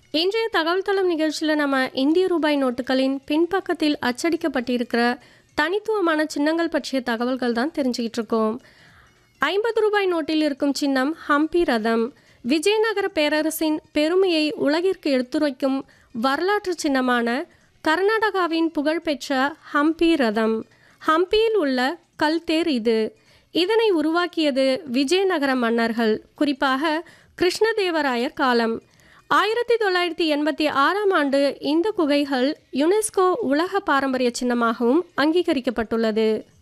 இன்றைய தகவல் தளம் நிகழ்ச்சியில் நம்ம இந்திய ரூபாய் நோட்டுகளின் பின்பக்கத்தில் அச்சடிக்கப்பட்டிருக்கிற தனித்துவமான சின்னங்கள் பற்றிய தகவல்கள் தான் தெரிஞ்சுக்கிட்டு இருக்கோம் ஐம்பது ரூபாய் நோட்டில் இருக்கும் சின்னம் ஹம்பி ரதம் விஜயநகர பேரரசின் பெருமையை உலகிற்கு எடுத்துரைக்கும் வரலாற்று சின்னமான கர்நாடகாவின் புகழ்பெற்ற ஹம்பி ரதம் ஹம்பியில் உள்ள கல்தேர் இது இதனை உருவாக்கியது விஜயநகர மன்னர்கள் குறிப்பாக கிருஷ்ணதேவராயர் காலம் ஆயிரத்தி தொள்ளாயிரத்தி எண்பத்தி ஆறாம் ஆண்டு இந்த குகைகள் யுனெஸ்கோ உலக பாரம்பரிய சின்னமாகவும் அங்கீகரிக்கப்பட்டுள்ளது